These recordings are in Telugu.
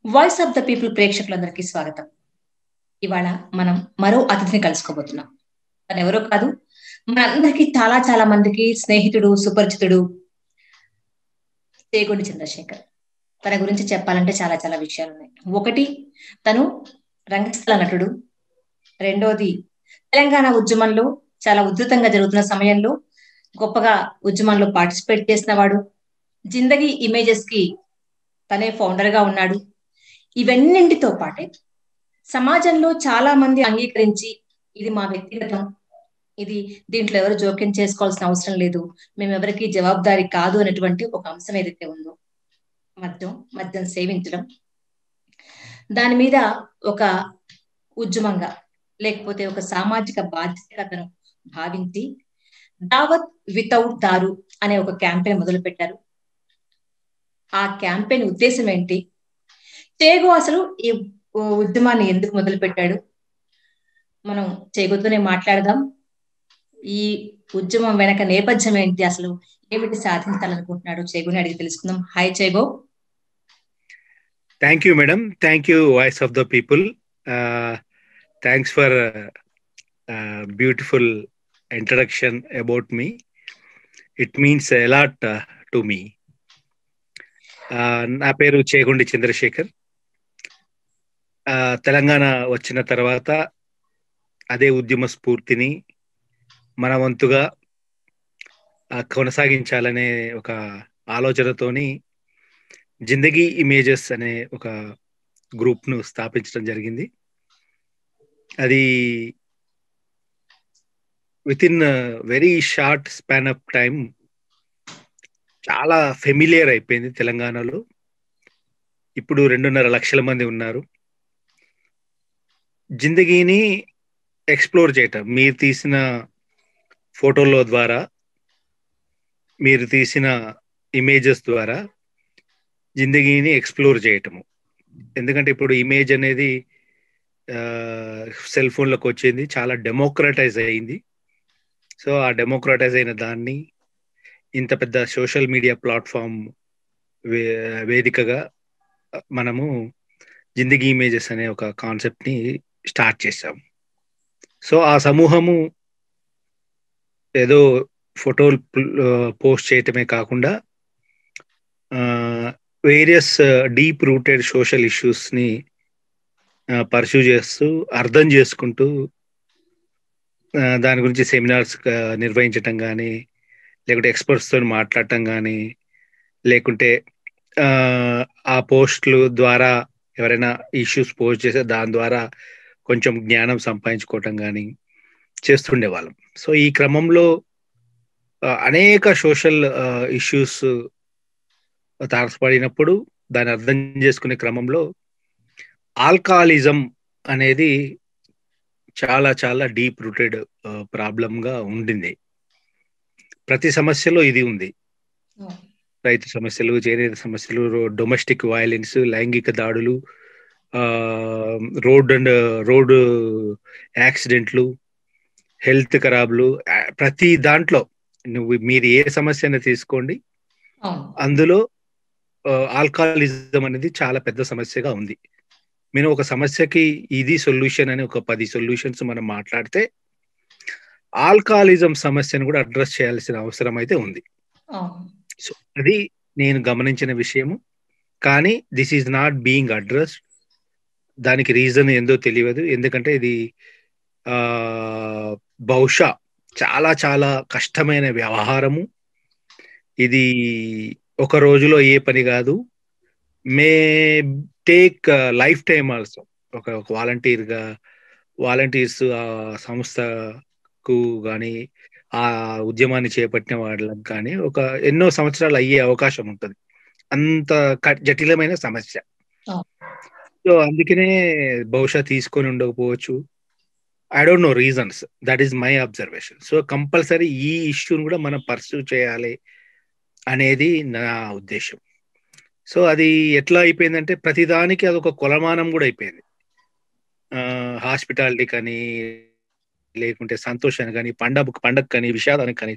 వాయిస్ ఆఫ్ ద పీపుల్ ప్రేక్షకులందరికీ స్వాగతం ఇవాళ మనం మరో అతిథిని కలుసుకోబోతున్నాం తను ఎవరో కాదు మనందరికీ చాలా చాలా మందికి స్నేహితుడు సుపరిచితుడు చేగొండి చంద్రశేఖర్ తన గురించి చెప్పాలంటే చాలా చాలా విషయాలు ఉన్నాయి ఒకటి తను రంగస్థల నటుడు రెండోది తెలంగాణ ఉద్యమంలో చాలా ఉధృతంగా జరుగుతున్న సమయంలో గొప్పగా ఉద్యమంలో పార్టిసిపేట్ చేసిన వాడు జిందగీ ఇమేజెస్ కి తనే ఫౌండర్ గా ఉన్నాడు ఇవన్నింటితో పాటే సమాజంలో చాలా మంది అంగీకరించి ఇది మా వ్యక్తిగతం ఇది దీంట్లో ఎవరు జోక్యం చేసుకోవాల్సిన అవసరం లేదు మేము ఎవరికి జవాబుదారి కాదు అనేటువంటి ఒక అంశం ఏదైతే ఉందో మద్యం మద్యం సేవించడం దాని మీద ఒక ఉద్యమంగా లేకపోతే ఒక సామాజిక బాధ్యతను భావించి దావత్ వితౌట్ దారు అనే ఒక క్యాంపెయిన్ మొదలు పెట్టారు ఆ క్యాంపెయిన్ ఉద్దేశం ఏంటి చేగు అసలు ఈ ఉద్యమాన్ని ఎందుకు మొదలు పెట్టాడు మనం చేగుతూనే మాట్లాడదాం ఈ ఉద్యమం వెనక నేపథ్యం ఏంటి అసలు ఏమిటి సాధించాలనుకుంటున్నాడు చేగుని అడిగి తెలుసుకుందాం హాయ్ చేగో thank you madam thank you voice of the people thanks for beautiful introduction about me it means a lot to me నా పేరు చేగుండి చంద్రశేఖర్ తెలంగాణ వచ్చిన తర్వాత అదే ఉద్యమ స్ఫూర్తిని మన వంతుగా కొనసాగించాలనే ఒక ఆలోచనతోని జిందగీ ఇమేజెస్ అనే ఒక గ్రూప్ను స్థాపించడం జరిగింది అది within very short span of time చాలా ఫెమిలియర్ అయిపోయింది తెలంగాణలో ఇప్పుడు రెండున్నర లక్షల మంది ఉన్నారు జిందగీని ఎక్స్ప్లోర్ చేయటం మీరు తీసిన ఫోటోల ద్వారా మీరు తీసిన ఇమేజెస్ ద్వారా జిందగీని ఎక్స్ప్లోర్ చేయటము ఎందుకంటే ఇప్పుడు ఇమేజ్ అనేది సెల్ ఫోన్లకు వచ్చింది చాలా డెమోక్రటైజ్ అయింది సో ఆ డెమోక్రటైజ్ అయిన దాన్ని ఇంత పెద్ద సోషల్ మీడియా ప్లాట్ఫామ్ వేదికగా మనము జిందగీ ఇమేజెస్ అనే ఒక కాన్సెప్ట్ని స్టార్ట్ చేసాం సో ఆ సమూహము ఏదో ఫోటోలు పోస్ట్ చేయటమే కాకుండా వేరియస్ డీప్ రూటెడ్ సోషల్ ఇష్యూస్ని పర్సూ చేస్తూ అర్థం చేసుకుంటూ దాని గురించి సెమినార్స్ నిర్వహించటం కానీ లేకుంటే ఎక్స్పర్ట్స్తో మాట్లాడటం కానీ లేకుంటే ఆ పోస్టులు ద్వారా ఎవరైనా ఇష్యూస్ పోస్ట్ చేస్తే దాని ద్వారా కొంచెం జ్ఞానం సంపాదించుకోవటం కానీ చేస్తుండే వాళ్ళం సో ఈ క్రమంలో అనేక సోషల్ ఇష్యూస్ తారసపడినప్పుడు దాన్ని అర్థం చేసుకునే క్రమంలో ఆల్కహాలిజం అనేది చాలా చాలా డీప్ రూటెడ్ ప్రాబ్లంగా ఉండింది ప్రతి సమస్యలో ఇది ఉంది రైతు సమస్యలు చేనేత సమస్యలు డొమెస్టిక్ వైలెన్స్ లైంగిక దాడులు రోడ్ అండ్ రోడ్డు యాక్సిడెంట్లు హెల్త్ ఖరాబ్లు ప్రతి దాంట్లో నువ్వు మీరు ఏ సమస్యను తీసుకోండి అందులో ఆల్కహాలిజం అనేది చాలా పెద్ద సమస్యగా ఉంది నేను ఒక సమస్యకి ఇది సొల్యూషన్ అని ఒక పది సొల్యూషన్స్ మనం మాట్లాడితే ఆల్కహాలిజం సమస్యను కూడా అడ్రస్ చేయాల్సిన అవసరం అయితే ఉంది సో అది నేను గమనించిన విషయము కానీ this is not being address దానికి రీజన్ ఏందో తెలియదు ఎందుకంటే ఇది బహుశా చాలా చాలా కష్టమైన వ్యవహారము ఇది ఒక రోజులో ఏ పని కాదు may take life time also ఒక వాలంటీర్గా వాలంటీర్స్ ఆ సంస్థకు కానీ ఆ ఉద్యమాన్ని చేపట్టిన వాళ్ళకి కానీ ఒక ఎన్నో సంవత్సరాలు అయ్యే అవకాశం ఉంటుంది అంత జటిలమైన సమస్య సో అందుకనే బహుశా తీసుకొని ఉండకపోవచ్చు I don't know reasons that is my observation so compulsory ఈ ఇష్యూని కూడా మనం పర్సూ చేయాలి అనేది నా ఉద్దేశం సో అది ఎట్లా అయిపోయిందంటే ప్రతిదానికి అదొక కొలమానం కూడా అయిపోయింది హాస్పిటాలిటీ కానీ లేకుంటే సంతోషాన్ని కానీ పండగ పండగ కానీ విషాదానికి కానీ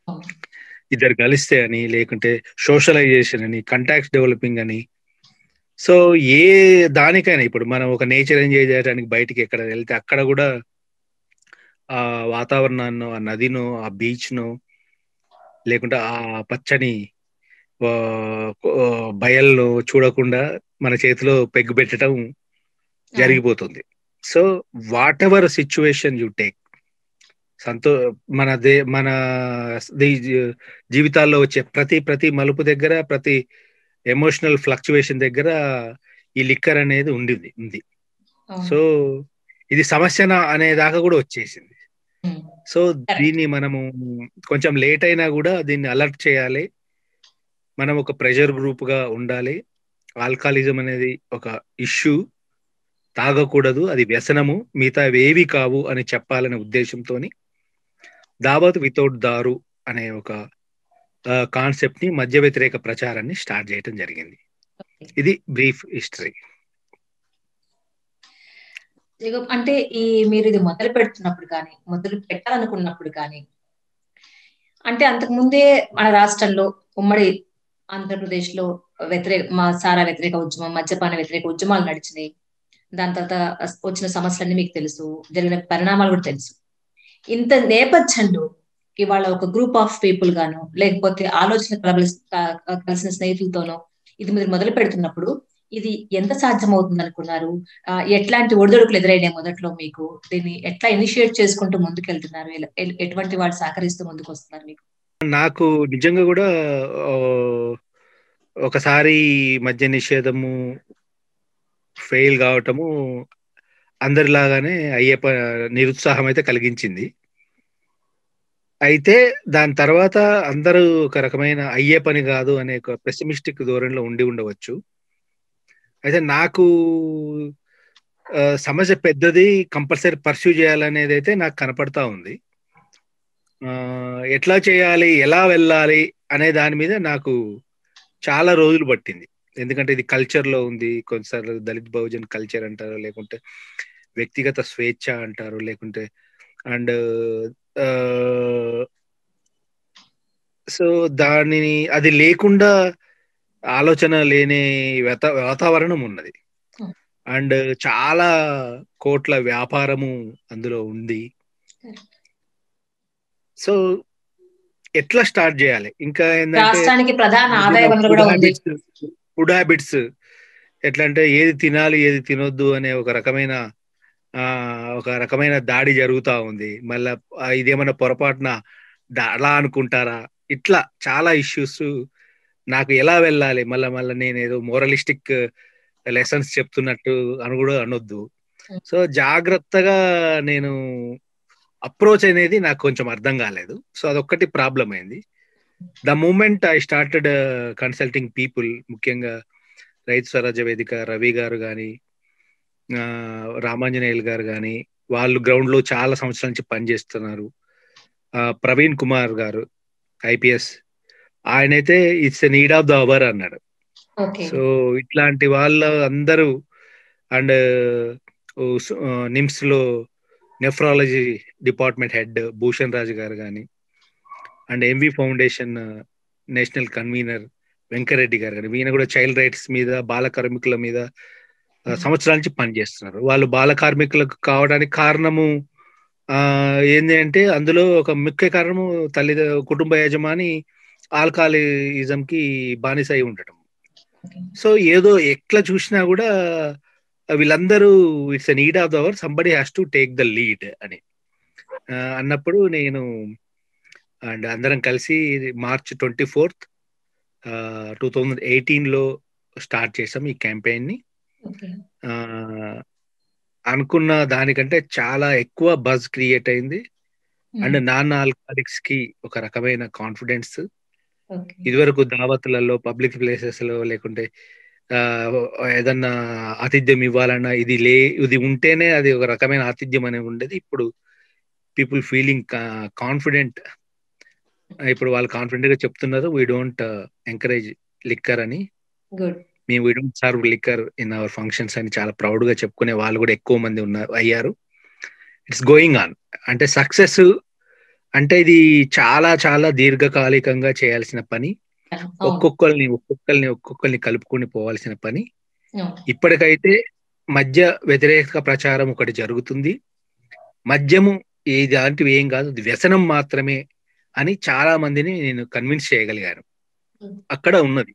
ఇద్దరు కలిస్తే అని లేకుంటే సోషలైజేషన్ అని కంటాక్ట్స్ డెవలపింగ్ అని సో ఏ దానికైనా ఇప్పుడు మనం ఒక నేచర్ ఎంజాయ్ చేయడానికి బయటికి ఎక్కడ వెళ్తే అక్కడ కూడా ఆ వాతావరణాన్ని ఆ నదిను ఆ బీచ్ ను లేకుంటే ఆ పచ్చని ఆ, ఆ, బయల్ను చూడకుండా మన చేతిలో పెగ్గు పెట్టడం జరిగిపోతుంది so whatever situation you take సంతో మన దే మన ది- జీవితాల్లో వచ్చే ప్రతి ప్రతి మలుపు దగ్గర ప్రతి ఎమోషనల్ ఫ్లక్చువేషన్ దగ్గర ఈ లిక్కర్ అనేది ఉండింది ఉంది అవును. సో ఇది సమస్యన అనే దాకా కూడా వచ్చేసింది ఉమ్. సో దీన్ని మనము కొంచెం లేట్ అయినా కూడా దీన్ని అలర్ట్ చేయాలి మనం ఒక ప్రెషర్ గ్రూప్ గా ఉండాలి ఆల్కహాలిజం అనేది ఒక ఇష్యూ తాగకూడదు అది వ్యసనము మిగతా ఏవి కావు అని చెప్పాలనే ఉద్దేశంతో దావత్ వితౌట్ దారు అనే ఒక కాన్సెప్ట్ ని మధ్య వ్యతిరేక ప్రచారాన్ని స్టార్ట్ చేయడం జరిగింది Okay. ఇది బ్రీఫ్ హిస్టరీ ఇగో అంటే ఈ మీరు ఇది మొదలు పెడుతున్నప్పుడు కానీ మొదలు పెట్టాలనుకున్నప్పుడు కానీ అంటే అంతకు ముందే మన రాష్ట్రంలో ఉమ్మడి ఆంధ్రప్రదేశ్ లో వ్యతిరేక మా సారా వ్యతిరేక ఉద్యమం మద్యపాన వ్యతిరేక ఉద్యమాలు నడిచినాయి దాని తర్వాత వచ్చిన సమస్యలన్నీ మీకు తెలుసు జరిగిన పరిణామాలు కూడా తెలుసు ఇంత నేపథ్యంలో ఇవాళ ఒక గ్రూప్ ఆఫ్ పీపుల్ గాను లేకపోతే ఆలోచన కలబలి- క- కలిసిన స్నేహితులతోనో ఇది మీరు మొదలు పెడుతున్నప్పుడు ఇది ఎంత సాధ్యమవుతుంది అనుకున్నారు ఆ, ఎట్లాంటి ఒడిదొడుకులు ఎదురైనాయి మొదట్లో మీకు దీన్ని ఎట్లా ఇనిషియేట్ చేసుకుంటూ ముందుకెళ్తున్నారు ఎలా- ఎ- ఎటువంటి వాళ్ళు సహకరిస్తూ ముందుకు వస్తున్నారు మీకు నాకు నిజంగా కూడా ఆ, ఒకసారి మద్య నిషేధము ఫెయిల్ కావటము అందరిలాగానే అయ్యే ప నిరుత్సాహం అయితే కలిగించింది అయితే దాని తర్వాత అందరూ ఒక రకమైన అయ్యే పని కాదు అనే ఒక పెసిమిస్టిక్ ధోరణిలో ఉండి ఉండవచ్చు అయితే నాకు ఆ, సమస్య పెద్దది కంపల్సరీ పర్సూ చేయాలనేది అయితే నాకు కనపడతా ఉంది ఆ, ఎట్లా చేయాలి ఎలా వెళ్ళాలి అనే దాని మీద నాకు చాలా రోజులు పట్టింది ఎందుకంటే ఇది కల్చర్ లో ఉంది కొన్నిసార్లు దళిత్ బహుజన్ కల్చర్ అంటారు లేకుంటే వ్యక్తిగత స్వేచ్ఛ అంటారు లేకుంటే అండ్ సో దానిని అది లేకుండా ఆలోచన లేని వాతా వాతావరణం ఉన్నది Hmm. అండ్ చాలా కోట్ల వ్యాపారము అందులో ఉంది సో ఎట్లా స్టార్ట్ చేయాలి ఇంకా ఏంటంటే రాష్ట్రానికి ప్రధాన ఆదాయ వనరు కూడా ఉంది ఫుడ్ హ్యాబిట్స్ ఎట్లా అంటే ఏది తినాలి ఏది తినొద్దు అనే ఒక రకమైన ఆ ఒక రకమైన దాడి జరుగుతా ఉంది మళ్ళా ఆ, ఇదేమన్నా పొరపాటున దా- అలా అనుకుంటారా ఇట్లా చాలా ఇష్యూస్ నాకు ఎలా వెళ్ళాలి మళ్ళా మళ్ళీ నేను ఏదో మోరలిస్టిక్ లెసన్స్ చెప్తున్నట్టు అని కూడా అనొద్దు సో జాగ్రత్తగా నేను అప్రోచ్ అనేది నాకు కొంచెం అర్థం కాలేదు సో అదొక్కటి ప్రాబ్లం అయింది the moment I started consulting people ముఖ్యంగా రైతు స్వరాజ్య వేదిక రవి గారు కానీ రామాంజనేయులు గారు కానీ వాళ్ళు గ్రౌండ్ లో చాలా సంవత్సరాల నుంచి పనిచేస్తున్నారు ఆ, ప్రవీణ్ కుమార్ గారు ఐపీఎస్ ఆయనైతే it's need of the hour అన్నాడు ఓకే సో ఇట్లాంటి వాళ్ళ అందరూ అండ్ నిమ్స్ లో nephrology department head Bhushan Raju garu కానీ and MV foundation national convener Venkareddy garu కానీ ఈయన కూడా చైల్డ్ రైట్స్ మీద బాల కార్మికుల మీద ఆ, సంవత్సరాల నుంచి పనిచేస్తున్నారు వాళ్ళు బాల కార్మికులకు కావడానికి కారణము ఆ ఏంది అంటే అందులో ఒక ముఖ్య కారణము తల్లి కుటుంబ యజమాని ఆల్కహాలిజం కి బానిస అయి ఉండటం సో ఏదో ఎట్లా చూసినా కూడా వీళ్ళందరూ it's need of the hour somebody has to take the lead అని ఆ, అన్నప్పుడు నేను అండ్ అందరం కలిసి March twenty fourth two thousand eighteen లో స్టార్ట్ చేసాం ఈ క్యాంపెయిన్ ని ఓకే ఆ, అనుకున్న దానికంటే చాలా ఎక్కువ బజ్ క్రియేట్ అయింది అండ్ నాన్ ఆల్కహాలిక్స్ కి ఒక రకమైన కాన్ఫిడెన్స్ ఓకే ఇదివరకు దావతులలో పబ్లిక్ ప్లేసెస్ లో లేకుంటే ఆ, ఏదన్నా ఆతిథ్యం ఇవ్వాలన్నా ఇది లే ఇది ఉంటేనే అది ఒక రకమైన ఆతిథ్యం అనేది ఉండేది ఇప్పుడు పీపుల్ ఫీలింగ్ కాన్ఫిడెంట్ ఇప్పుడు వాళ్ళు కాన్ఫిడెంట్ గా చెప్తున్నారు వీ డోంట్ ఎంకరేజ్ లిక్కర్ అని గుడ్ మేము we don't serve liquor in our functions అని చాలా ప్రౌడ్ గా చెప్పుకునే వాళ్ళు కూడా ఎక్కువ మంది ఉన్నారు అయ్యారు ఇట్స్ గోయింగ్ ఆన్ అంటే సక్సెస్ అంటే ఇది చాలా చాలా దీర్ఘకాలికంగా చేయాల్సిన పని ఒక్కొక్కరిని ఒక్కొక్కరిని ఒక్కొక్కరిని కలుపుకొని పోవాల్సిన పని ఇప్పటికైతే మద్య వ్యతిరేక ప్రచారం ఒకటి జరుగుతుంది మద్యము ఇలాంటివి ఏం కాదు అది వ్యసనం మాత్రమే అని చాలా మందిని నేను కన్విన్స్ చేయగలిగాను అక్కడ ఉన్నది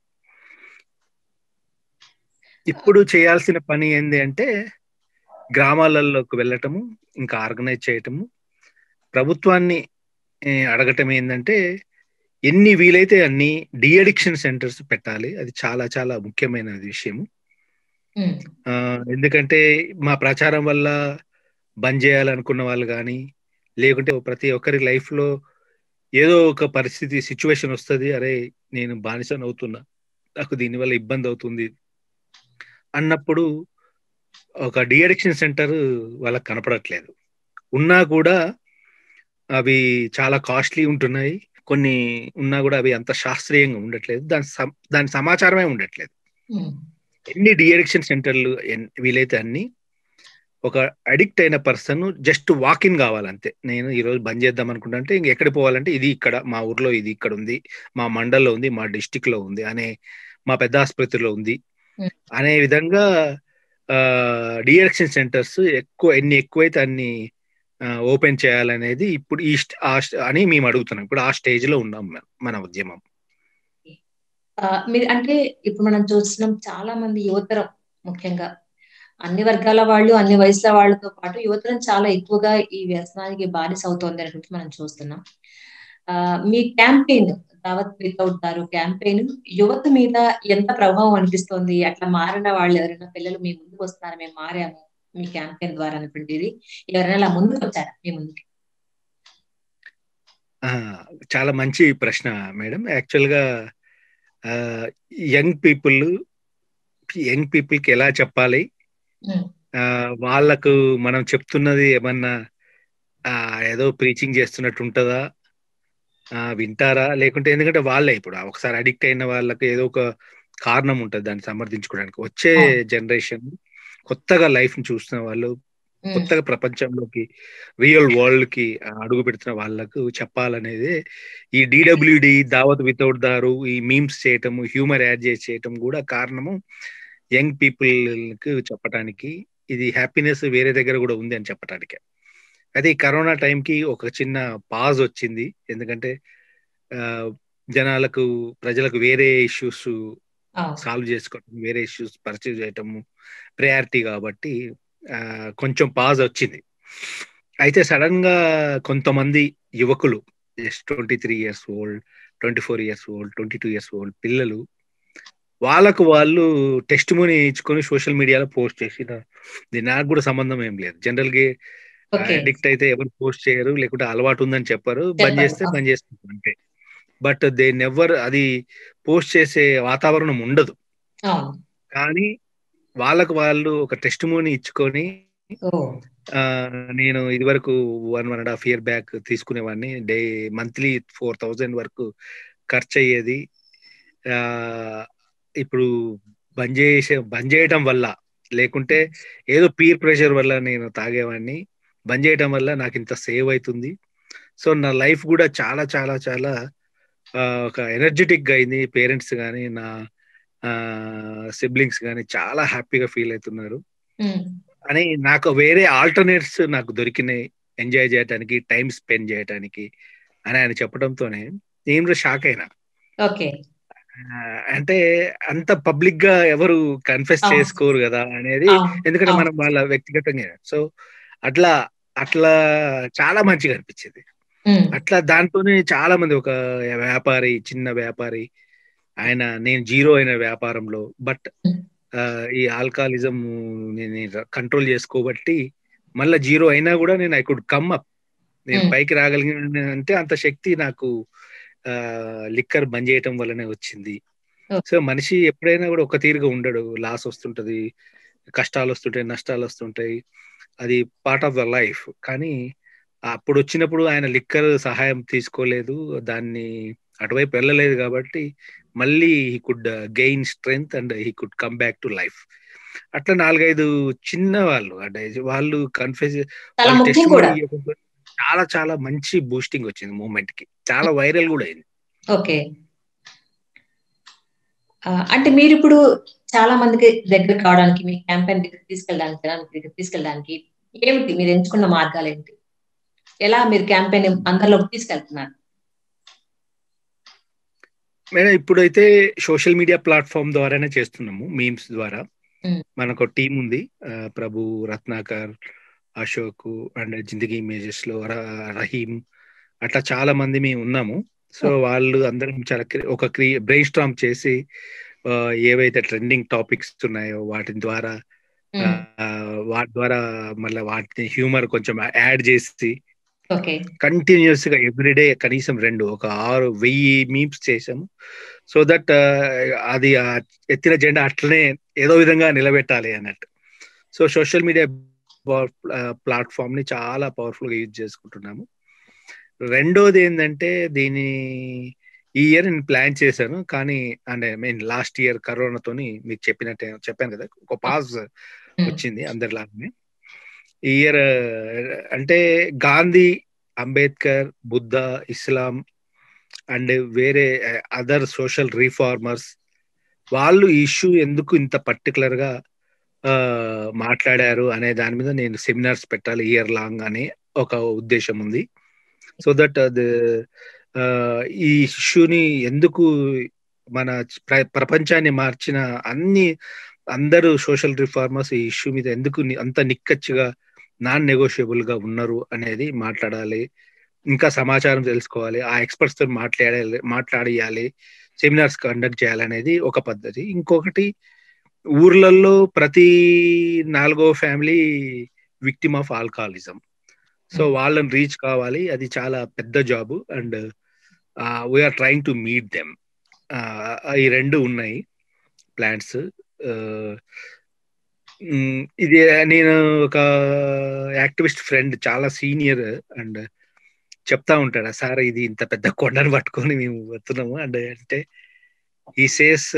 ఇప్పుడు చేయాల్సిన పని ఏంది అంటే గ్రామాలలోకి వెళ్ళటము ఇంకా ఆర్గనైజ్ చేయటము ప్రభుత్వాన్ని అడగటం ఏంటంటే ఎన్ని వీలైతే అన్ని డిఅడిక్షన్ సెంటర్స్ పెట్టాలి అది చాలా చాలా ముఖ్యమైన విషయము ఎందుకంటే మా ప్రచారం వల్ల బంద్ చేయాలనుకున్న వాళ్ళు కానీ లేకుంటే ప్రతి ఒక్కరి లైఫ్ లో ఏదో ఒక పరిస్థితి సిచ్యువేషన్ వస్తుంది అరే నేను బానిసన్ అవుతున్నా నాకు దీనివల్ల ఇబ్బంది అవుతుంది అన్నప్పుడు ఒక డిఅడిక్షన్ సెంటర్ వాళ్ళకి కనపడట్లేదు ఉన్నా కూడా అవి చాలా కాస్ట్లీ ఉంటున్నాయి కొన్ని ఉన్నా కూడా అవి అంత శాస్త్రీయంగా ఉండట్లేదు దాని దాని సమాచారమే ఉండట్లేదు ఎన్ని డిఅడిక్షన్ సెంటర్లు వీలైతే అన్ని ఒక అడిక్ట్ అయిన పర్సన్ జస్ట్ వాక్ ఇన్ కావాలంతే నేను ఈ రోజు బంద్ చేద్దాం అనుకుంటా అంటే ఇంక ఎక్కడికి పోవాలంటే ఇది ఇక్కడ మా ఊర్లో ఇది ఇక్కడ ఉంది మా మండల్లో ఉంది మా డిస్టిక్ లో ఉంది అనే మా పెద్ద ఆసుపత్రిలో ఉంది అనే విధంగా డిఎడిక్షన్ సెంటర్స్ ఎక్కువ ఎన్ని ఎక్కువైతే అన్ని ఓపెన్ చేయాలనేది ఇప్పుడు ఈ అని మేము అడుగుతున్నాం ఇప్పుడు ఆ స్టేజ్ లో ఉన్నాం మన ఉద్యమం మీరు అంటే ఇప్పుడు మనం చూస్తున్నాం చాలా మంది యువతరం ముఖ్యంగా అన్ని వర్గాల వాళ్ళు అన్ని వయసుల వాళ్ళతో పాటు యువతరం చాలా ఎక్కువగా ఈ వ్యసనానికి బానిస అవుతోంది అనేటువంటి మనం చూస్తున్నాం మీ campaign Dawat without Daru campaign యువత మీద ఎంత ప్రభావం అనిపిస్తోంది అట్లా మారిన వాళ్ళు ఎవరైనా పిల్లలు మీ ముందుకు వస్తున్నారు మేము మారాము మీ క్యాంపెయిన్ ద్వారా అనేటువంటిది ఎవరైనా అలా ముందుకు వచ్చారా మీ ముందుకి చాలా మంచి ప్రశ్న మేడం యాక్చువల్ గా యంగ్ పీపుల్ యంగ్ పీపుల్ కి ఎలా చెప్పాలి వాళ్ళకు మనం చెప్తున్నది ఏమన్నా ఏదో ప్రీచింగ్ చేస్తున్నట్టు ఉంటుందా వింటారా లేకుంటే ఎందుకంటే వాళ్ళే ఇప్పుడు ఒకసారి అడిక్ట్ అయిన వాళ్ళకి ఏదో ఒక కారణం ఉంటుంది దాన్ని సమర్థించుకోవడానికి వచ్చే జనరేషన్ కొత్తగా లైఫ్ ని చూస్తున్న వాళ్ళు కొత్తగా ప్రపంచంలోకి రియల్ వరల్డ్ కి అడుగు పెడుతున్న వాళ్ళకు చెప్పాలనేది ఈ డిడబ్ల్యూడి దావత్ వితౌట్ దారు ఈ మీమ్స్ చేయటము హ్యూమర్ యాడ్ చేసి చేయటం కూడా కారణము యంగ్ పీపుల్ కు చెప్పడానికి ఇది హ్యాపీనెస్ వేరే దగ్గర కూడా ఉంది అని చెప్పడానికి అయితే ఈ కరోనా టైంకి ఒక చిన్న పాజ్ వచ్చింది ఎందుకంటే జనాలకు ప్రజలకు వేరే ఇష్యూస్ సాల్వ్ చేసుకోవటం వేరే ఇష్యూస్ పర్చేజ్ చేయటము ప్రయారిటీ కాబట్టి కొంచెం పాజ్ వచ్చింది అయితే సడన్ గా కొంతమంది యువకులు just twenty three years old twenty four years old twenty two years old పిల్లలు వాళ్ళకు వాళ్ళు టెస్ట్ మనీ ఇచ్చుకొని సోషల్ మీడియాలో పోస్ట్ చేసిన ఇది నాకు కూడా సంబంధం ఏం లేదు జనరల్ గా అడిక్ట్ అయితే ఎవరు పోస్ట్ చేయరు లేకుంటే అలవాటు ఉందని చెప్పారు బంద్ చేస్తే బంద్ చేస్తారు అంటే బట్ దే నెవర్ అది పోస్ట్ చేసే వాతావరణం ఉండదు కానీ వాళ్ళకు వాళ్ళు ఒక టెస్ట్ మోని ఇచ్చుకొని నేను ఇది వరకు one one and half year back తీసుకునేవాడిని డే మంత్లీ ఫోర్ థౌజండ్ వరకు ఖర్చు అయ్యేది ఇప్పుడు బంద్ చేసే బంద్ చేయడం వల్ల లేకుంటే ఏదో పీర్ ప్రెషర్ వల్ల నేను తాగేవాడిని బంద్ చేయడం వల్ల నాకు ఇంత సేవ్ అవుతుంది సో నా లైఫ్ కూడా చాలా చాలా చాలా ఒక ఎనర్జెటిక్ గా అయింది పేరెంట్స్ కానీ నా సిబ్లింగ్స్ కానీ చాలా హ్యాపీగా ఫీల్ అవుతున్నారు అని నాకు వేరే ఆల్టర్నేట్స్ నాకు దొరికినాయి ఎంజాయ్ చేయడానికి టైం స్పెండ్ చేయడానికి అని ఆయన చెప్పడంతోనే నేను షాక్ అయినా ఓకే అంటే అంత పబ్లిక్ గా ఎవరు కన్ఫెస్ చేసుకోరు కదా అనేది ఎందుకంటే మనం వాళ్ళ వ్యక్తిగతంగా సో అట్లా అట్లా చాలా మంచిగా అనిపించింది అట్లా దాంతోనే చాలా మంది ఒక వ్యాపారి చిన్న వ్యాపారి ఆయన నేను జీరో అయిన వ్యాపారంలో బట్ ఈ ఆల్కహాలిజం నేను కంట్రోల్ చేసుకోబట్టి మళ్ళీ జీరో అయినా కూడా నేను ఐ కుడ్ కమ్ అప్ నేను పైకి రాగలిగిన అంటే అంత శక్తి నాకు లిక్కర్ బంద్ చేయటం వల్లనే వచ్చింది సో మనిషి ఎప్పుడైనా కూడా ఒక తీరుగా ఉండడు లాస్ వస్తుంటది కష్టాలు వస్తుంటాయి నష్టాలు వస్తుంటాయి అది పార్ట్ ఆఫ్ ద లైఫ్ కానీ అప్పుడు వచ్చినప్పుడు ఆయన లిక్కర్ సహాయం తీసుకోలేదు దాన్ని అటువైపు వెళ్ళలేదు కాబట్టి మళ్ళీ he could gain strength and he could come back to life అట్లా నాలుగైదు చిన్న వాళ్ళు అంటే వాళ్ళు కన్ఫ్యూజ్ చాలా చాలా మంచి బూస్టింగ్ వచ్చింది మూమెంట్ కి చాలా వైరల్ కూడా అయింది ఓకే అంటే మీరు ఇప్పుడు చాలా మందికి దగ్గర కావడానికి మీ క్యాంపెయిన్ దగ్గర తీసుకెళ్ళడానికి జనానికి దగ్గర తీసుకెళ్ళడానికి ఏమిటి మీరు ఎంచుకున్న మార్గాలు ఏంటి ఎలా మీరు క్యాంపెయిన్ అందరిలోకి తీసుకెళ్తున్నారు మేడం ఇప్పుడైతే సోషల్ మీడియా ప్లాట్ఫామ్ ద్వారానే చేస్తున్నాము మీమ్స్ ద్వారా Mm. మనకు టీం ఉంది ఆ, ప్రభు రత్నాకర్ అశోక్ అండ్ జిందగీ ఇమేజెస్ లో ర- రహీం అట్లా చాలా మంది మేము ఉన్నాము సో వాళ్ళు అందరం చాలా క్రి- ఒక క్రి బ్రెయిన్ స్ట్రామ్ చేసి ఆ, ఏవైతే ట్రెండింగ్ టాపిక్స్ ఉన్నాయో వాటి ద్వారా ఉమ్, ఆ, వాటి ద్వారా మళ్ళీ వాటిని హ్యూమర్ కొంచెం యాడ్ చేసి ఓకే కంటిన్యూస్ గా ఎవ్రీడే కనీసం రెండు ఒక ఆరు వెయ్యి మీమ్స్ చేసాము సో దట్ అది ఆ ఎత్తిన జెండా అట్లనే ఏదో విధంగా నిలబెట్టాలి అన్నట్టు సో సోషల్ మీడియా ప్లాట్ఫామ్ ని చాలా పవర్ఫుల్ గా యూజ్ చేసుకుంటున్నాము రెండోది ఏంటంటే దీని ఈ ఇయర్ నేను ప్లాన్ చేశాను కానీ అంటే మీన్ లాస్ట్ ఇయర్ కరోనాతోని మీకు చెప్పినట్టే చెప్పాను కదా ఒక పాజ్ వచ్చింది అందరిలాగానే ఈ ఇయర్ అంటే గాంధీ అంబేద్కర్ బుద్ధ ఇస్లాం అండ్ వేరే అదర్ సోషల్ రీఫార్మర్స్ వాళ్ళు ఇష్యూ ఎందుకు ఇంత పర్టికులర్ గా ఆ, మాట్లాడారు అనే దాని మీద నేను సెమినార్స్ పెట్టాలి ఇయర్ లాంగ్ అనే ఒక ఉద్దేశం ఉంది సో దట్ ఈ ఇష్యూని ఎందుకు మన ప్ర- ప్రపంచాన్ని మార్చిన అన్ని అందరూ సోషల్ రిఫార్మర్స్ ఈ ఇష్యూ మీద ఎందుకు ని- అంత నిక్కచ్చిగా నాన్ నెగోషియబుల్ గా ఉన్నారు అనేది మాట్లాడాలి ఇంకా సమాచారం తెలుసుకోవాలి ఆ ఎక్స్పర్ట్స్ తో మాట్లాడాలి మాట్లాడియాలి సెమినార్స్ కండక్ట్ చేయాలనేది ఒక పద్ధతి ఇంకొకటి ఊర్లలో ప్రతి నాలుగో family victim of alcoholism so వాళ్ళని రీచ్ కావాలి అది చాలా పెద్ద job and we are trying to meet them ఈ రెండు ఉన్నాయి ప్లాన్స్ ఇది నేను ఒక యాక్టివిస్ట్ ఫ్రెండ్ చాలా సీనియర్ అండ్ చెప్తా ఉంటాడు సార్ ఇది ఇంత పెద్ద కొండను పట్టుకొని మేము వస్తున్నాము అండ్ అంటే ఈ సేస్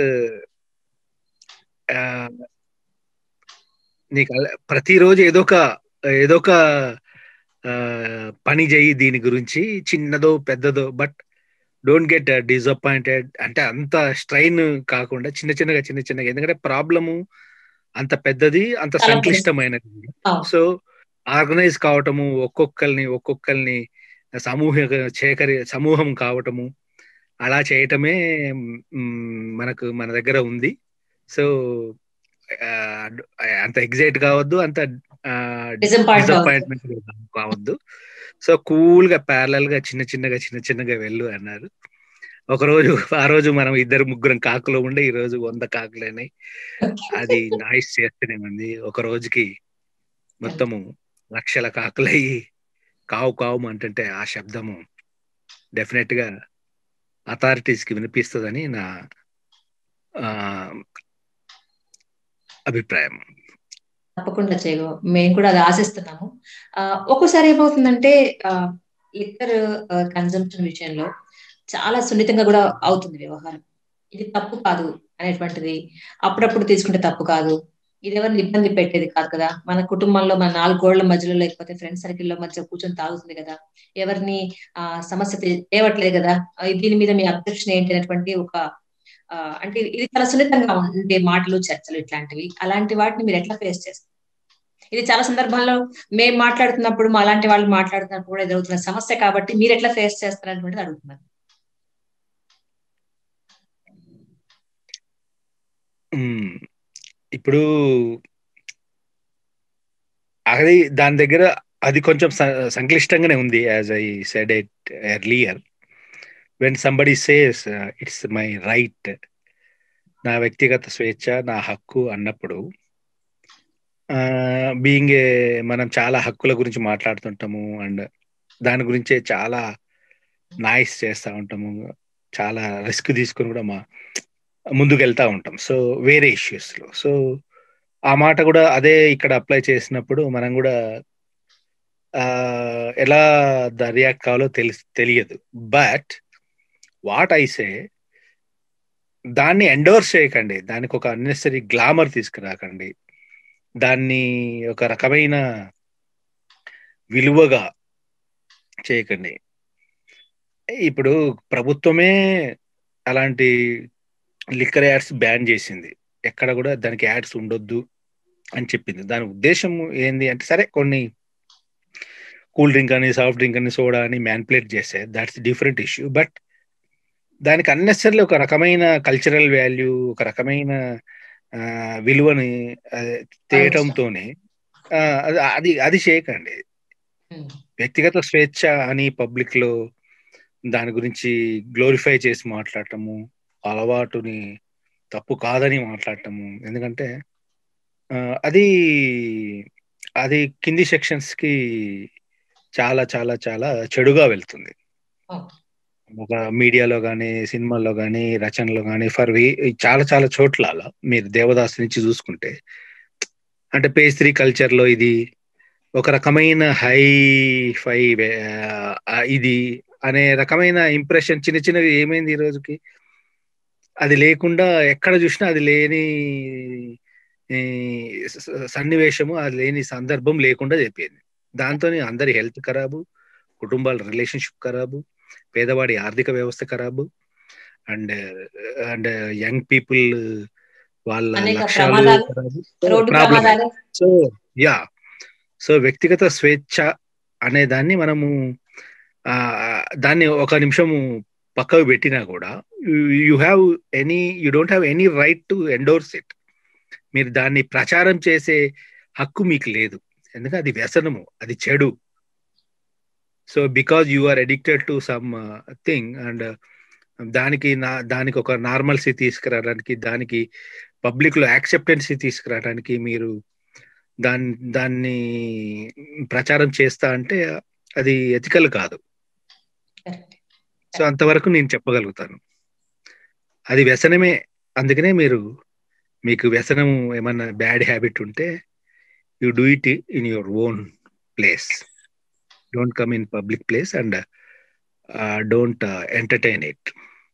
నీకు అల- ప్రతిరోజు ఏదో ఒక ఏదో ఒక ఆ, పని చేయి దీని గురించి చిన్నదో పెద్దదో బట్ డోంట్ గెట్ డిసప్పాయింటెడ్ అంటే అంత స్ట్రైన్ కాకుండా చిన్న చిన్నగా చిన్న చిన్నగా ఎందుకంటే ప్రాబ్లము అంత పెద్దది అంత చాలా సంక్లిష్టమైనది అవును. సో ఆర్గనైజ్ కావటము ఒక్కొక్కరిని ఒక్కొక్కరిని సమూహ చేకరి సమూహం కావటము అలా చేయటమే మ్, మనకు మన దగ్గర ఉంది సో ఆ, అంత ఎగ్జైట్ కావద్దు అంత Disappoint డిసప్పాయింట్మెంట్ కావద్దు సో కూల్ గా ప్యారలల్ గా చిన్న చిన్నగా చిన్న చిన్నగా వెళ్ళు అన్నారు ఒక రోజు ఆ రోజు మనం ఇద్దరు ముగ్గురం కాకులు ఉండే ఈ రోజు వంద కాకులైనాయి అది నాయిస్ చేస్తూనే ఉంది ఒక రోజుకి మొత్తము లక్షల కాకులయ్యి కావు కావు అంటుంటే ఆ శబ్దము డెఫినెట్ గా అథారిటీస్ కి వినిపిస్తుందని నా ఆ, అభిప్రాయం తప్పకుండా చేయగ మేము కూడా అది ఆశిస్తున్నాము ఆ, ఒక్కోసారి ఏమవుతుందంటే లిక్కర్ కన్జంప్షన్ విషయంలో చాలా సున్నితంగా కూడా అవుతుంది వ్యవహారం ఇది తప్పు కాదు అనేటువంటిది అప్పుడప్పుడు తీసుకుంటే తప్పు కాదు ఇది ఎవరిని ఇబ్బంది పెట్టేది కాదు కదా మన కుటుంబంలో మన నాలుగు గోళ్ల మధ్యలో లేకపోతే ఫ్రెండ్ సర్కిల్లో మధ్య కూర్చొని తాగుతుంది కదా ఎవరిని ఆ సమస్య తే- తేవట్లేదు కదా ఆ, దీని మీద మీ అబ్జెక్షన్ ఏంటి అనేటువంటి ఒక ఆ, అంటే ఇది చాలా సున్నితంగా ఉండే మాటలు చర్చలు ఇట్లాంటివి అలాంటి వాటిని మీరు ఎట్లా ఫేస్ చేస్తారు ఇది చాలా సందర్భాల్లో మేము మాట్లాడుతున్నప్పుడు మా అలాంటి వాళ్ళు మాట్లాడుతున్నప్పుడు కూడా ఎదురవుతున్న సమస్య కాబట్టి మీరు ఎట్లా ఫేస్ చేస్తారు అనేటువంటిది అడుగుతున్నారు మ్మ్. ఇప్పుడు అది దాని దగ్గర అది కొంచెం స- సంక్లిష్టంగానే ఉంది as I said it earlier when somebody says it's my right నా వ్యక్తిగత స్వేచ్ఛ నా హక్కు అన్నప్పుడు బీయింగ్ ఏ మనం చాలా హక్కుల గురించి మాట్లాడుతుంటాము అండ్ దాని గురించే చాలా నాయిస్ చేస్తూ ఉంటాము చాలా రిస్క్ తీసుకొని కూడా మా ముందుకు వెళ్తా ఉంటాం సో వేరే issues లో సో ఆ మాట కూడా అదే ఇక్కడ అప్లై చేసినప్పుడు మనం కూడా ఆ, ఎలా రియాక్ట్ కావాలో తెలి తెలియదు బట్ వాట్ ఐ సే దాన్ని ఎండోర్స్ చేయకండి దానికి ఒక అన్నెసరీ గ్లామర్ తీసుకురాకండి దాన్ని ఒక రకమైన విలువగా చేయకండి ఇప్పుడు ప్రభుత్వమే అలాంటి లిక్కర్ యాడ్స్ బ్యాన్ చేసింది ఎక్కడ కూడా దానికి యాడ్స్ ఉండొద్దు అని చెప్పింది దాని ఉద్దేశం ఏంది అంటే సరే కొన్ని కూల్ డ్రింక్ అని సాఫ్ట్ డ్రింక్ అని సోడా అని మ్యాన్పులేట్ చేస్తే దాట్స్ డిఫరెంట్ ఇష్యూ బట్ దానికి అన్నెసరీ ఒక రకమైన కల్చరల్ వాల్యూ ఒక రకమైన ఆ, విలువని ఆ, తేయటంతోనే ఆ, అది- అది అది చేయకండి ఉమ్, వ్యక్తిగత స్వేచ్ఛ అని పబ్లిక్ లో దాని గురించి గ్లోరిఫై చేసి మాట్లాడటము అలవాటుని తప్పు కాదని మాట్లాడటము ఎందుకంటే ఆ, అది అది కింది సెక్షన్స్ కి చాలా చాలా చాలా చెడుగా వెళ్తుంది అవును. ఒక మీడియాలో కానీ సినిమాల్లో కానీ రచనలో కానీ ఫర్ వి చాలా చాలా చోట్ల అలా మీరు దేవదాస్ నుంచి చూసుకుంటే అంటే పేస్త్రీ కల్చర్ లో ఇది ఒక రకమైన హై ఫై ఇది అనే రకమైన ఇంప్రెషన్ చిన్న చిన్నవి ఏమైంది ఈ రోజుకి అది లేకుండా ఎక్కడ చూసినా అది లేని ఈ, స- సన్నివేశము అది లేని సందర్భం లేకుండా చెప్పింది దాంతో అందరి హెల్త్ ఖరాబు కుటుంబాల రిలేషన్షిప్ ఖరాబు పేదవాడి ఆర్థిక వ్యవస్థ ఖరాబు అండ్ అండ్ యంగ్ పీపుల్ వాళ్ళ అనేక లక్ష్యాలు ప్రమాదాలు, ఖరాబు. రోడ్డు Problem. ప్రమాదాలు సో యా సో వ్యక్తిగత స్వేచ్ఛ అనే దాన్ని మనము ఆ, దాన్ని ఒక నిమిషము పక్కకు పెట్టినా కూడా you have any you don't have any right to endorse it మీరు దాన్ని ప్రచారం చేసే హక్కు మీకు లేదు ఎందుకంటే అది వ్యసనము అది చెడు so because you are addicted to something and దానికి నా దానికి ఒక నార్మల్సీ తీసుకురావడానికి దానికి పబ్లిక్ లో యాక్సెప్టెన్సీ తీసుకురావడానికి మీరు దాన్ని దాన్ని ప్రచారం చేస్తా అంటే అది ఎథికల్ కాదు Correct. సో అంతవరకు నేను చెప్పగలుగుతాను అది వ్యసనమే అందుకనే మీరు మీకు వ్యసనం ఏమన్నా బ్యాడ్ హ్యాబిట్ ఉంటే you do it in your own place don't come in public place and don't entertain it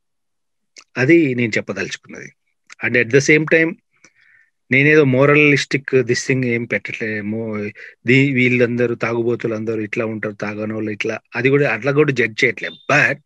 అది నేను చెప్పదలుచుకున్నది and at the same time నేనేదో మోరలిస్టిక్ దిస్ థింగ్ ఏం పెట్టట్లేమో దీ వీళ్ళందరూ తాగుబోతులు అందరూ ఇట్లా ఉంటారు తాగని వాళ్ళు ఇట్లా అది కూడా అట్లా కూడా జడ్జ్ చేయట్లేదు బట్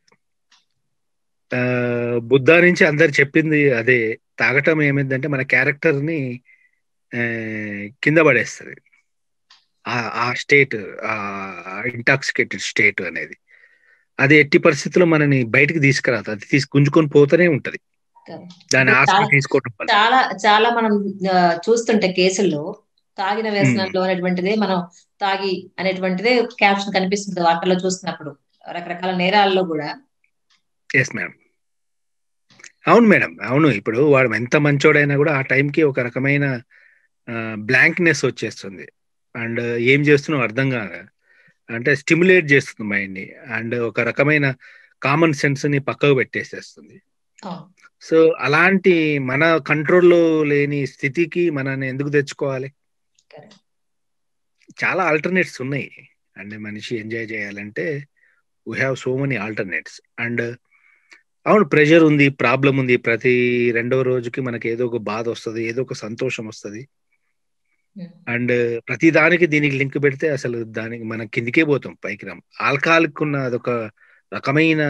బుద్ధా నుంచి అందరు చెప్పింది అదే తాగటం ఏమైందంటే మన క్యారెక్టర్ ని ఆ, కింద పడేస్తుంది ఆ స్టేట్ ఆ ఇంటాక్సికేటెడ్ స్టేట్ అనేది అది ఎట్టి పరిస్థితుల్లో మనని బయటికి తీసుకురాదు అది తీసి గుంజుకొని పోతూనే ఉంటది దాని ఇప్పుడు ఆస్తి చాలా- తీసుకోవడం వల్ల చాలా చాలా మనం ఆ, చూస్తుంటే కేసుల్లో తాగిన వ్యసనంలో అనేటువంటిదే మనం తాగి అనేటువంటిదే క్యాప్షన్ కనిపిస్తుంది వార్తల్లో చూస్తున్నప్పుడు రకరకాల నేరాల్లో కూడా ఎస్ మేడం అవును మేడం అవును ఇప్పుడు వాడు ఎంత మంచోడైనా కూడా ఆ టైంకి ఒక రకమైన బ్లాంక్నెస్ వచ్చేస్తుంది అండ్ ఏం చేస్తున్నావు అర్థం కాదు అంటే స్టిమ్యులేట్ చేస్తుంది మైండ్ ని అండ్ ఒక రకమైన కామన్ సెన్స్ ని పక్కకు పెట్టేసేస్తుంది అవును. సో అలాంటి మన కంట్రోల్లో లేని స్థితికి మనల్ని ఎందుకు తెచ్చుకోవాలి Correct. చాలా ఆల్టర్నేట్స్ ఉన్నాయి అండ్ మనిషి ఎంజాయ్ చేయాలంటే we have so many alternates and అవును ప్రెషర్ ఉంది ప్రాబ్లం ఉంది ప్రతి రెండో రోజుకి మనకి ఏదో ఒక బాధ వస్తుంది ఏదో ఒక సంతోషం వస్తుంది Hmm. అండ్ ప్రతి దానికి దీనికి లింక్ పెడితే అసలు దానికి మనం కిందికే పోతాం పైకి రాం ఆల్కహాల్కి ఉన్న అదొక రకమైన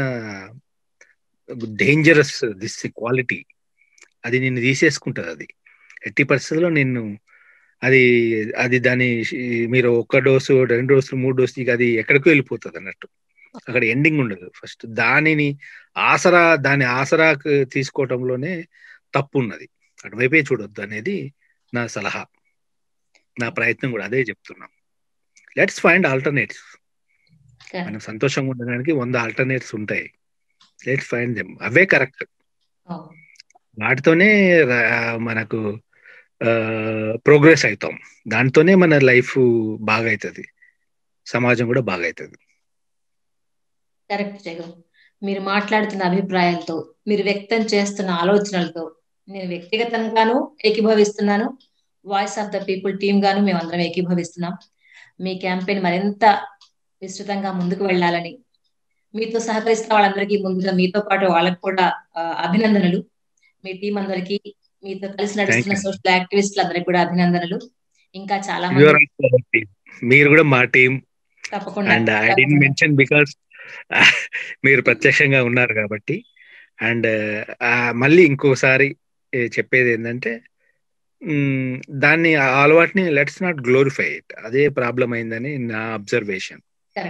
డేంజరస్ దిస్ క్వాలిటీ అది నిన్ను తీసేసుకుంటది అది ఎట్టి పరిస్థితుల్లో నిన్ను అది అది దాని మీరు ఒక్క డోసు రెండు డోసులు మూడు డోసు ఇక అది ఎక్కడికో వెళ్ళిపోతుంది అన్నట్టు అక్కడ ఎండింగ్ ఉండదు ఫస్ట్ దానిని ఆసరా దాని ఆసరాకు తీసుకోవటంలోనే తప్పు ఉన్నది అటువైపే చూడొద్దు అనేది నా సలహా నా ప్రయత్నం కూడా అదే చెప్తున్నాం లెట్స్ ఫైండ్ ఆల్టర్నేటివ్స్ Correct. మనం సంతోషంగా ఉండడానికి వంద ఆల్టర్నేటివ్స్ ఉంటాయి లెట్స్ ఫైండ్ దెమ్ అవే కరెక్ట్ అవును. వాటితోనే ర- మనకు ప్రోగ్రెస్ అవుతాం దాంతోనే మన లైఫ్ బాగా అవుతుంది సమాజం కూడా బాగా అవుతుంది కరెక్ట్ జగన్ మీరు మాట్లాడుతున్న అభిప్రాయాలతో మీరు వ్యక్తం చేస్తున్న ఆలోచనలతో నేను వ్యక్తిగతంగాను ఏకీభవిస్తున్నాను voice of the people team గాను మేమందరం ఏకీభవిస్తున్నాం మీ క్యాంపెయిన్ మరింత విస్తృతంగా ముందుకు వెళ్ళాలని మీతో సహకరిస్తున్న వాళ్ళందరికీ ముందుగా మీతో పాటు వాళ్ళకు కూడా ఆ, అభినందనలు మీ టీం అందరికీ మీతో కలిసి నడుస్తున్న you. సోషల్ యాక్టివిస్టులు అందరికీ కూడా అభినందనలు ఇంకా చాలా You are మంది also our team. మీరు కూడా మా టీం తప్పకుండా అండ్ ఐ డి తప్పకుండా. మెన్షన్ బికాస్ మీరు ప్రత్యక్షంగా ఉన్నారు కాబట్టి అండ్ మళ్ళీ ఇంకోసారి చెప్పేది ఏంటంటే దాన్ని ఆ అలవాటుని లెట్స్ నాట్ గ్లోరిఫై ఇట్ అదే ప్రాబ్లం అయిందని నా అబ్జర్వేషన్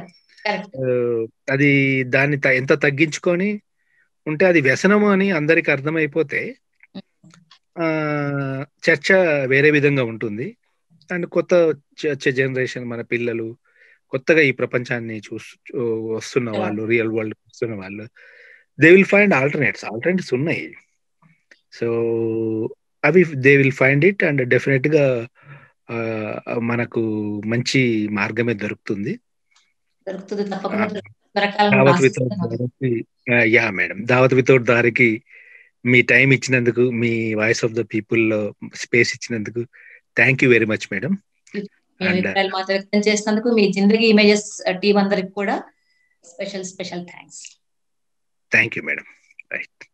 అది దాన్ని ఎంత తగ్గించుకొని ఉంటే అది వ్యసనము అని అందరికి అర్థమైపోతే చర్చ వేరే విధంగా ఉంటుంది అండ్ కొత్త వచ్చే జనరేషన్ మన పిల్లలు కొత్తగా ఈ ప్రపంచాన్ని చూ వస్తున్న వాళ్ళు రియల్ వరల్డ్ వస్తున్న వాళ్ళు they will find alternates alternates ఉన్నాయి సో అవి they will find it and definite గా మనకు మంచి మార్గమే దొరుకుతుంది యా మేడం దావత్ వితౌట్ దారికి మీ టైం ఇచ్చినందుకు మీ వాయిస్ ఆఫ్ ద పీపుల్ లో స్పేస్ ఇచ్చినందుకు thank you very much madam వ్యక్తం చేసినందుకు మీ జిందగీ ఇమేజెస్ టీం అందరికి కూడా special special thanks thank you madam right